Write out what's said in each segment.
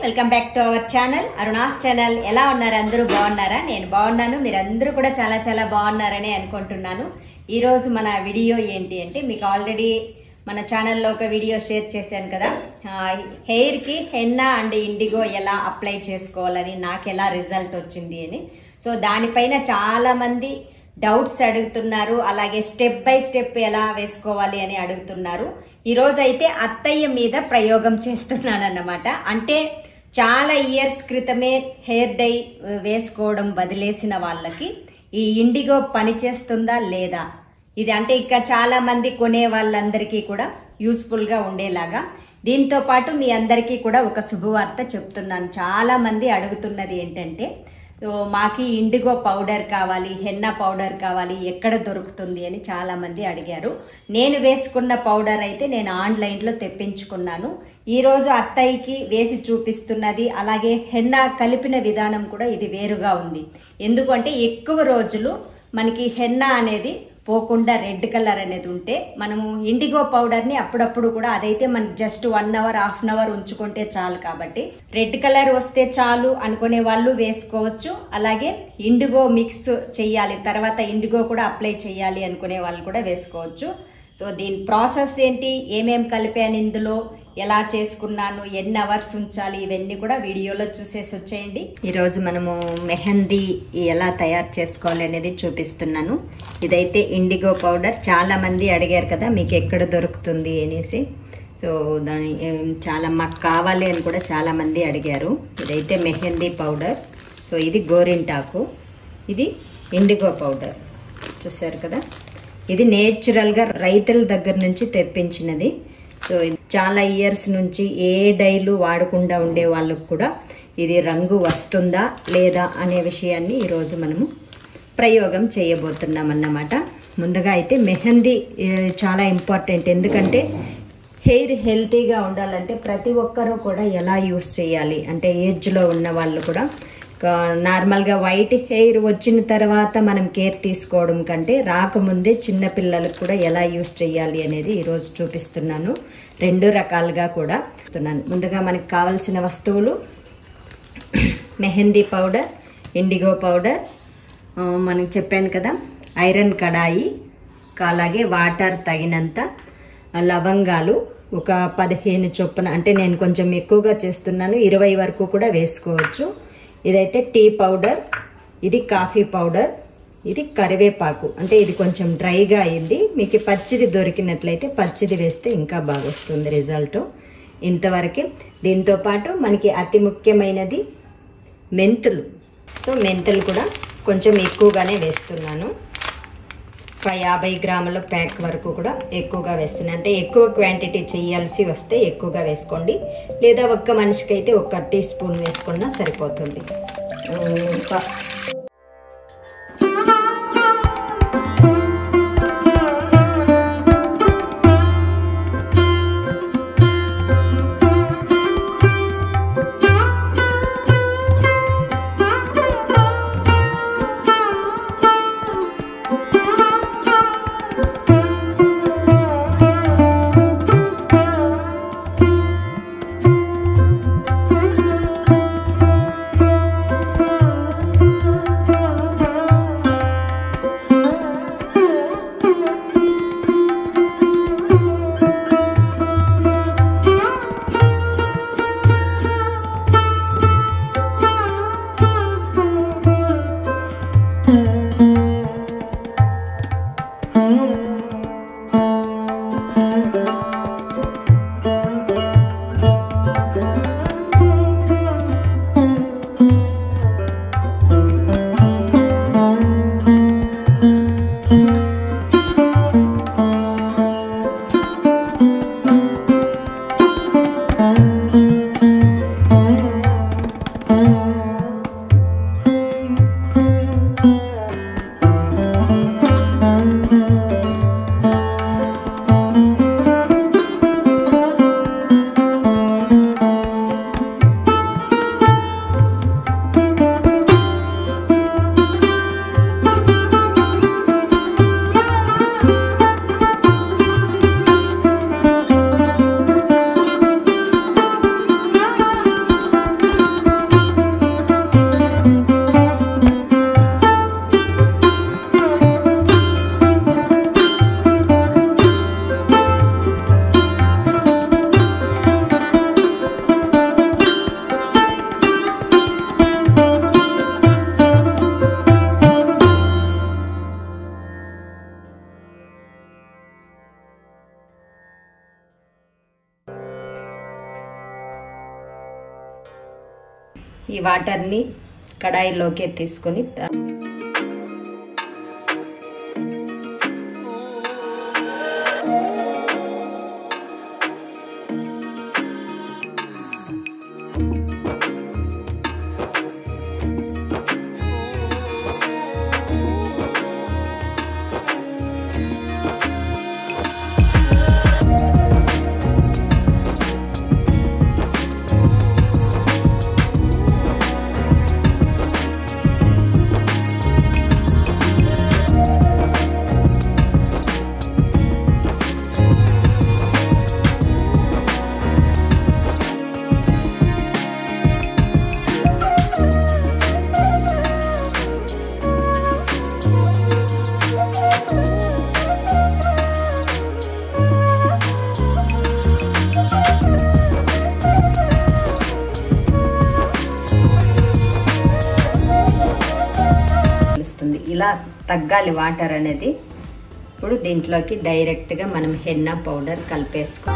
welcome back to our channel Aruna's channel ఎలా ఉన్నారు అందరూ బాగున్నారా నేను బాగున్నాను మీరందరూ కూడా చాలా చాలా బాగున్నారని అనుకుంటున్నాను ఈ రోజు మన వీడియో ఏంటి అంటే మీకు ఆల్రెడీ మన ఛానల్లో ఒక వీడియో షేర్ చేశాను కదా హెయిర్ కి హెన్నా అండ్ ఇండిగో ఎలా అప్లై చేసుకోవాలని నాకు ఎలా రిజల్ట్ వచ్చింది అని సో దానిపైన చాలా మంది డౌట్స్ అడుగుతున్నారు అలాగే స్టెప్ బై స్టెప్ ఎలా వేసుకోవాలి అని అడుగుతున్నారు ఈ రోజు అయితే అత్తయ్య మీద ప్రయోగం చేస్తున్నాను అన్నమాట అంటే చాలా ఇయర్స్ క్రితమే హెయిర్ డై వేసుకోవడం వదిలేసిన వాళ్ళకి ఈ ఇండిగో పనిచేస్తుందా లేదా ఇది అంటే ఇక చాలా మంది కొనే వాళ్ళందరికీ కూడా యూస్ఫుల్ గా ఉండేలాగా దీంతో పాటు మీ అందరికీ కూడా ఒక శుభవార్త చెప్తున్నాను చాలా మంది అడుగుతున్నది ఏంటంటే సో మాకి ఇండిగో పౌడర్ కావాలి హెన్నా పౌడర్ కావాలి ఎక్కడ దొరుకుతుంది అని చాలా మంది అడిగారు నేను వేసుకున్న పౌడర్ అయితే నేను ఆన్లైన్లో తెప్పించుకున్నాను ఈ రోజు అత్తయ్యకి వేసి చూపిస్తున్నది అలాగే హెన్నా కలిపిన విధానం కూడా ఇది వేరుగా ఉంది ఎందుకంటే ఎక్కువ రోజులు మనకి హెన్నా అనేది పోకుండా రెడ్ కలర్ అనేది ఉంటే మనము ఇండిగో పౌడర్ని అప్పుడప్పుడు కూడా అదైతే మనకి just one hour half an hour ఉంచుకుంటే చాలు కాబట్టి రెడ్ కలర్ వస్తే చాలు అనుకునే వాళ్ళు వేసుకోవచ్చు అలాగే ఇండిగో మిక్స్ చేయాలి తర్వాత ఇండిగో కూడా అప్లై చేయాలి అనుకునే వాళ్ళు కూడా వేసుకోవచ్చు సో దీని ప్రాసెస్ ఏంటి ఏమేం కలిపాను ఇందులో ఎలా చేసుకున్నాను ఎన్ని అవర్స్ ఉంచాలి ఇవన్నీ కూడా వీడియోలో చూసేసి వచ్చేయండి ఈరోజు మనము మెహందీ ఎలా తయారు చేసుకోవాలి అనేది చూపిస్తున్నాను ఇదైతే ఇండిగో పౌడర్ చాలా మంది అడిగారు కదా మీకు ఎక్కడ దొరుకుతుంది అనేసి సో దాని ఏం, చాలా మాకు కావాలి అని కూడా చాలా మంది అడిగారు ఇదైతే మెహందీ పౌడర్ సో ఇది గోరింటాకు ఇది ఇండిగో పౌడర్ చూసారు కదా ఇది నేచురల్గా రైతుల దగ్గర నుంచి తెప్పించినది సో ఇది చాలా ఇయర్స్ నుంచి ఏ డైలు వాడకుండా ఉండే వాళ్ళకు కూడా ఇది రంగు వస్తుందా లేదా అనే విషయాన్ని ఈరోజు మనము ప్రయోగం చేయబోతున్నాం అన్నమాట ముందుగా అయితే మెహందీ ఏ, చాలా ఇంపార్టెంట్ ఎందుకంటే హెయిర్ హెల్తీగా ఉండాలంటే ప్రతి ఒక్కరూ కూడా ఎలా యూస్ చేయాలి అంటే ఏజ్లో ఉన్న వాళ్ళు కూడా కా- నార్మల్గా వైట్ హెయిర్ వచ్చిన తర్వాత మనం కేర్ తీసుకోవడం కంటే రాకముందే చిన్న పిల్లలకు కూడా ఎలా యూస్ చేయాలి అనేది ఈరోజు చూపిస్తున్నాను రెండు రకాలుగా కూడా చూస్తున్నాను ముందుగా మనకు కావలసిన వస్తువులు మెహందీ పౌడర్ ఇండిగో పౌడర్ ఆ, మనకు చెప్పాను కదా ఐరన్ కడాయి అలాగే వాటర్ తగినంత లవంగాలు ఒక పదిహేను చొప్పున అంటే నేను కొంచెం ఎక్కువగా చేస్తున్నాను ఇరవై వరకు కూడా వేసుకోవచ్చు ఇదైతే టీ పౌడర్ ఇది కాఫీ పౌడర్ ఇది కరివేపాకు అంటే ఇది కొంచెం డ్రైగా అయింది మీకు పచ్చిది దొరికినట్లయితే పచ్చిది వేస్తే ఇంకా బాగా వస్తుంది రిజల్ట్ ఇంతవరకే దీంతో పాటు మనకి అతి ముఖ్యమైనది మెంతులు సో మెంతులు కూడా కొంచెం ఎక్కువగానే వేస్తున్నాను ఒక యాభై గ్రాముల ప్యాక్ వరకు కూడా ఎక్కువగా వేస్తున్నాను అంటే ఎక్కువ క్వాంటిటీ చేయాల్సి వస్తే ఎక్కువగా వేసుకోండి లేదా ఒక్క మనిషికి అయితే ఒక టీ స్పూన్ వేసుకున్నా సరిపోతుంది ఇంకా ఈ వాటర్ని కడాయిలోకి తీసుకొని త- తెలుస్తుంది ఇలా తగ్గాలి వాటర్ అనేది ఇప్పుడు దీంట్లోకి డైరెక్ట్గా మనం హెన్నా పౌడర్ కలిపేసుకో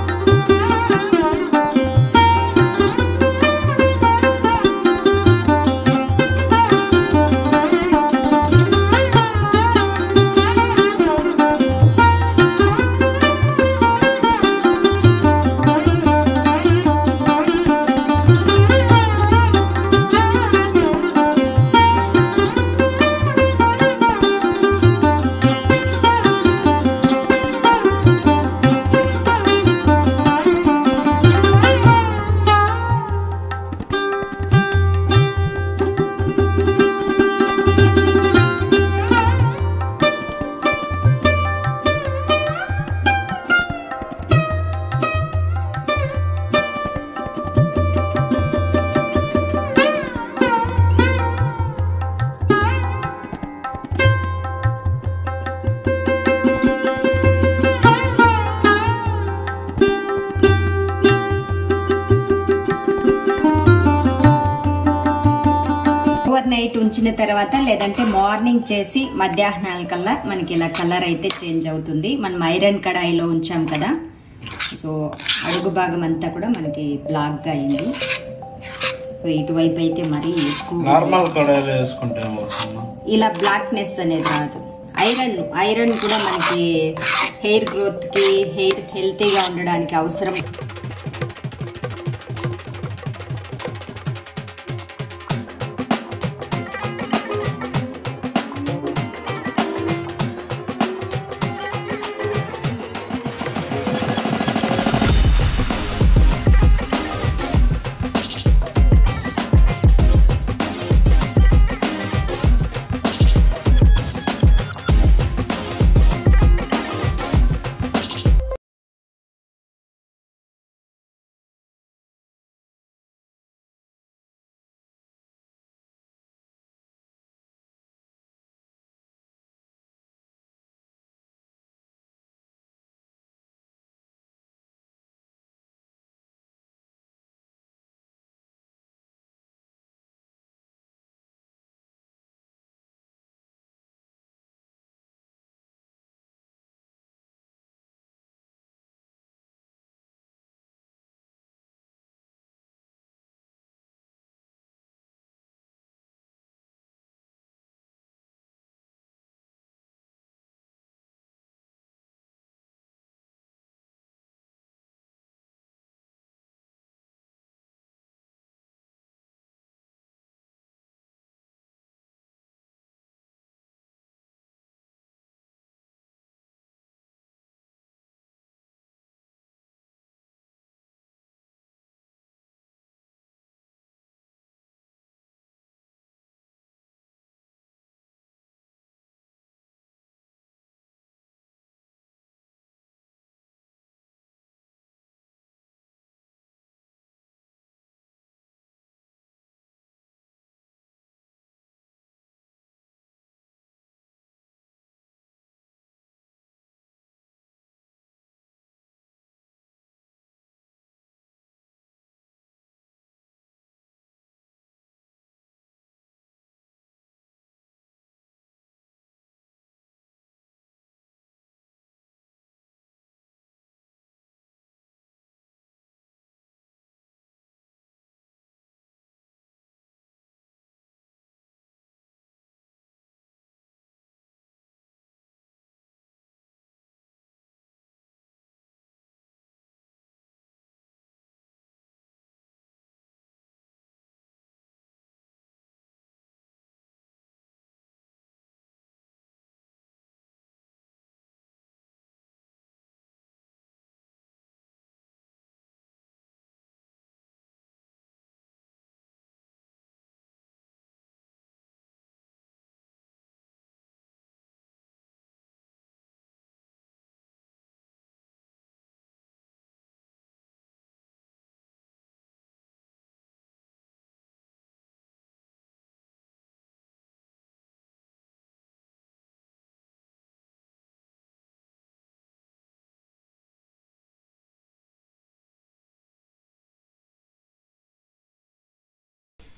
ఓవర్ నైట్ ఉంచిన తర్వాత లేదంటే మార్నింగ్ చేసి మధ్యాహ్నాల కల్లా మనకి ఇలా కలర్ అయితే చేంజ్ అవుతుంది మనం ఐరన్ కడాయిలో ఉంచాం కదా సో అడుగు భాగం అంతా కూడా మనకి బ్లాక్గా అయింది సో ఇటువైపు అయితే మరీ ఎక్కువ నార్మల్ కడాయిలో వేసుకుంటే ఏమవుతుందా ఇలా బ్లాక్నెస్ అనేది రాదు ఐరన్ ఐరన్ కూడా మనకి హెయిర్ గ్రోత్కి హెయిర్ హెల్తీగా ఉండడానికి అవసరం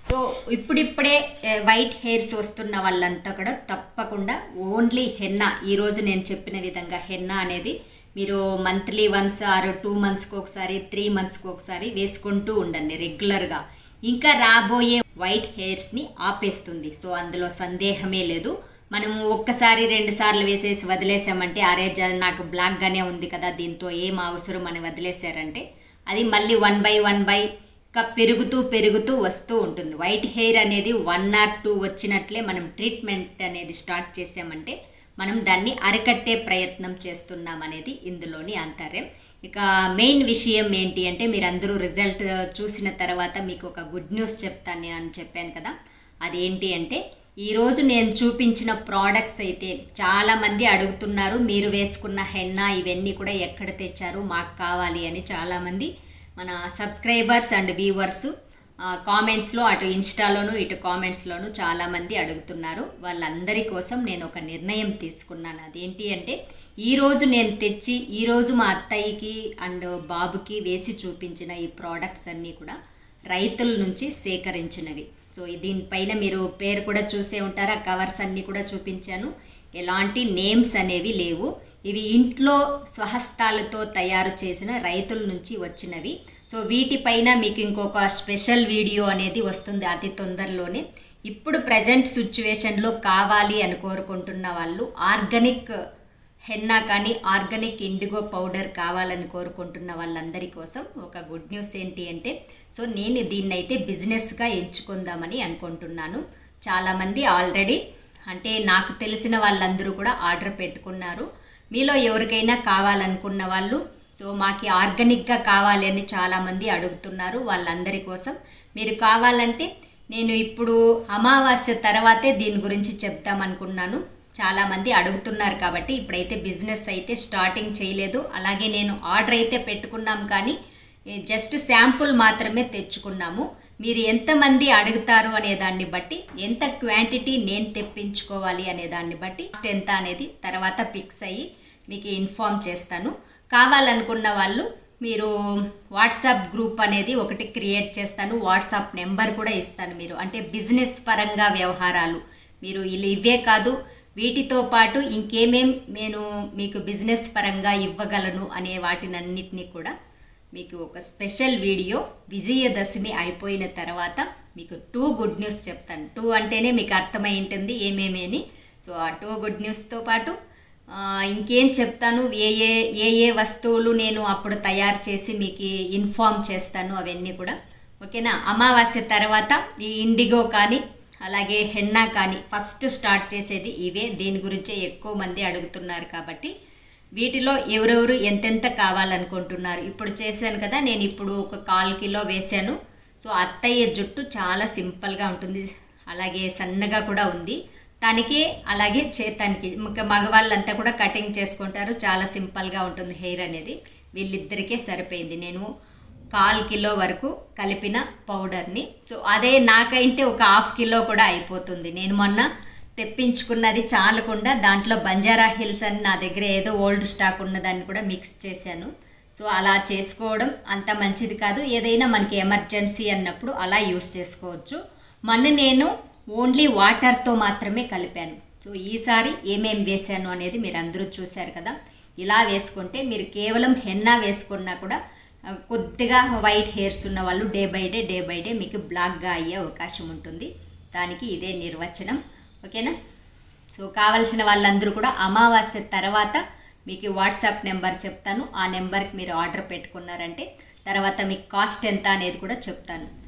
సో ఇప్పుడిప్పుడే ఏ, వైట్ హెయిర్స్ వస్తున్న వాళ్ళంతా కూడా తప్పకుండా ఓన్లీ హెన్నా ఈరోజు నేను చెప్పిన విధంగా హెన్నా అనేది మీరు మంత్లీ వన్స్ ఆర్ టూ మంత్స్కి ఒకసారి త్రీ మంత్స్కి ఒకసారి వేసుకుంటూ ఉండండి రెగ్యులర్గా ఇంకా రాబోయే వైట్ హెయిర్స్ని ఆపేస్తుంది సో అందులో సందేహమే లేదు మనం ఒక్కసారి రెండు సార్లు వేసేసి వదిలేసామంటే అరే జ- నాకు బ్లాక్గానే ఉంది కదా దీంతో ఏం అవసరం అని వదిలేశారంటే అది మళ్ళీ వన్ బై వన్ బై ఇంకా పెరుగుతూ పెరుగుతూ వస్తూ ఉంటుంది వైట్ హెయిర్ అనేది వన్ ఆర్ టూ వచ్చినట్లే మనం ట్రీట్మెంట్ అనేది స్టార్ట్ చేసామంటే మనం దాన్ని అరికట్టే ప్రయత్నం చేస్తున్నాం అనేది ఇందులోని అంతరే ఇక మెయిన్ విషయం ఏంటి అంటే మీరందరూ రిజల్ట్ చూసిన తర్వాత మీకు ఒక గుడ్ న్యూస్ చెప్తాను నేను అని చెప్పాను కదా అదేంటి అంటే ఈరోజు నేను చూపించిన ప్రోడక్ట్స్ అయితే చాలా మంది అడుగుతున్నారు మీరు వేసుకున్న హెన్నా ఇవన్నీ కూడా ఎక్కడ తెచ్చారు మాకు కావాలి అని చాలా మంది మన సబ్స్క్రైబర్స్ అండ్ వ్యూవర్స్ కామెంట్స్లో అటు ఇన్స్టాలోను ఇటు కామెంట్స్లోను చాలా మంది అడుగుతున్నారు వాళ్ళందరి కోసం నేను ఒక నిర్ణయం తీసుకున్నాను అదేంటి అంటే ఈ రోజు నేను తెచ్చి ఈ రోజు మా అత్తయ్యకి అండ్ బాబుకి వేసి చూపించిన ఈ ప్రోడక్ట్స్ అన్నీ కూడా రైతుల నుంచి సేకరించినవి సో దీనిపైన మీరు పేరు కూడా చూసే ఉంటారు ఆ కవర్స్ అన్నీ కూడా చూపించాను ఎలాంటి నేమ్స్ అనేవి లేవు ఇవి ఇంట్లో స్వహస్తాలతో తయారు చేసిన రైతుల నుంచి వచ్చినవి సో వీటిపైన మీకు ఇంకొక స్పెషల్ వీడియో అనేది వస్తుంది అతి తొందరలోనే ఇప్పుడు ప్రజెంట్ సిచ్యువేషన్లో కావాలి అని కోరుకుంటున్న వాళ్ళు ఆర్గానిక్ హెన్నా కానీ ఆర్గానిక్ ఇండిగో పౌడర్ కావాలని కోరుకుంటున్న వాళ్ళందరి కోసం ఒక గుడ్ న్యూస్ ఏంటి అంటే సో నేను దీన్ని అయితే బిజినెస్గా ఎంచుకుందామని అనుకుంటున్నాను చాలామంది ఆల్రెడీ అంటే నాకు తెలిసిన వాళ్ళందరూ కూడా ఆర్డర్ పెట్టుకున్నారు మీలో ఎవరికైనా కావాలనుకున్న వాళ్ళు సో మాకు ఆర్గానిక్గా కావాలి అని చాలామంది అడుగుతున్నారు వాళ్ళందరి కోసం మీరు కావాలంటే నేను ఇప్పుడు అమావాస్య తర్వాతే దీని గురించి చెప్తామనుకున్నాను చాలా మంది అడుగుతున్నారు కాబట్టి ఇప్పుడైతే బిజినెస్ అయితే స్టార్టింగ్ చేయలేదు అలాగే నేను ఆర్డర్ అయితే పెట్టుకున్నాం కానీ జస్ట్ శాంపుల్ మాత్రమే తెచ్చుకున్నాము మీరు ఎంతమంది అడుగుతారు అనే దాన్ని బట్టి ఎంత క్వాంటిటీ నేను తెప్పించుకోవాలి అనే దాన్ని బట్టి ఎంత అనేది తర్వాత ఫిక్స్ అయ్యి మీకు ఇన్ఫామ్ చేస్తాను కావాలనుకున్న వాళ్ళు మీరు వాట్సాప్ గ్రూప్ అనేది ఒకటి క్రియేట్ చేస్తాను వాట్సాప్ నెంబర్ కూడా ఇస్తాను మీరు అంటే బిజినెస్ పరంగా వ్యవహారాలు మీరు ఇలా ఇవే కాదు వీటితో పాటు ఇంకేమేం నేను మీకు బిజినెస్ పరంగా ఇవ్వగలను అనే వాటినన్నిటినీ కూడా మీకు ఒక స్పెషల్ వీడియో విజయదశమి అయిపోయిన తర్వాత మీకు టూ గుడ్ న్యూస్ చెప్తాను టూ అంటేనే మీకు అర్థమై ఉంటుంది ఏమేమి అని సో ఆ టూ గుడ్ న్యూస్తో పాటు ఆ, ఇంకేం చెప్తాను ఏ ఏ ఏ ఏ వస్తువులు నేను అప్పుడు తయారు చేసి మీకు ఇన్ఫామ్ చేస్తాను అవన్నీ కూడా ఓకేనా అమావాస్య తర్వాత ఈ ఇండిగో కానీ అలాగే హెన్నా కానీ ఫస్ట్ స్టార్ట్ చేసేది ఇవే దీని గురించే ఎక్కువ మంది అడుగుతున్నారు కాబట్టి వీటిలో ఎవరెవరు ఎంతెంత కావాలనుకుంటున్నారు ఇప్పుడు చేశాను కదా నేను ఇప్పుడు ఒక కాల్ కిలో వేశాను సో అత్తయ్య జుట్టు చాలా సింపుల్గా ఉంటుంది అలాగే సన్నగా కూడా ఉంది తనకి అలాగే చేతానికి ఇంకా మగవాళ్ళంతా కూడా కటింగ్ చేసుకుంటారు చాలా సింపుల్గా ఉంటుంది హెయిర్ అనేది వీళ్ళిద్దరికే సరిపోయింది నేను కాల్ కిలో వరకు కలిపిన పౌడర్ని సో అదే నాకైతే ఒక హాఫ్ కిలో కూడా అయిపోతుంది నేను మొన్న తెప్పించుకున్నది చాలకుండా దాంట్లో బంజారా హిల్స్ అని నా దగ్గర ఏదో ఓల్డ్ స్టాక్ ఉన్నదాన్ని కూడా మిక్స్ చేశాను సో అలా చేసుకోవడం అంత మంచిది కాదు ఏదైనా మనకి ఎమర్జెన్సీ అన్నప్పుడు అలా యూస్ చేసుకోవచ్చు మొన్న నేను ఓన్లీ వాటర్తో మాత్రమే కలిపాను సో ఈసారి ఏమేం వేశాను అనేది మీరు అందరూ చూశారు కదా ఇలా వేసుకుంటే మీరు కేవలం హెన్నా వేసుకున్నా కూడా ఆ, కొద్దిగా వైట్ హెయిర్స్ ఉన్న వాళ్ళు day by day day by day మీకు బ్లాక్గా అయ్యే అవకాశం ఉంటుంది దానికి ఇదే నిర్వచనం ఓకేనా సో కావలసిన వాళ్ళందరూ కూడా అమావాస్య తర్వాత మీకు వాట్సాప్ నెంబర్ చెప్తాను ఆ నెంబర్కి మీరు ఆర్డర్ పెట్టుకున్నారంటే తర్వాత మీకు కాస్ట్ ఎంత అనేది కూడా చెప్తాను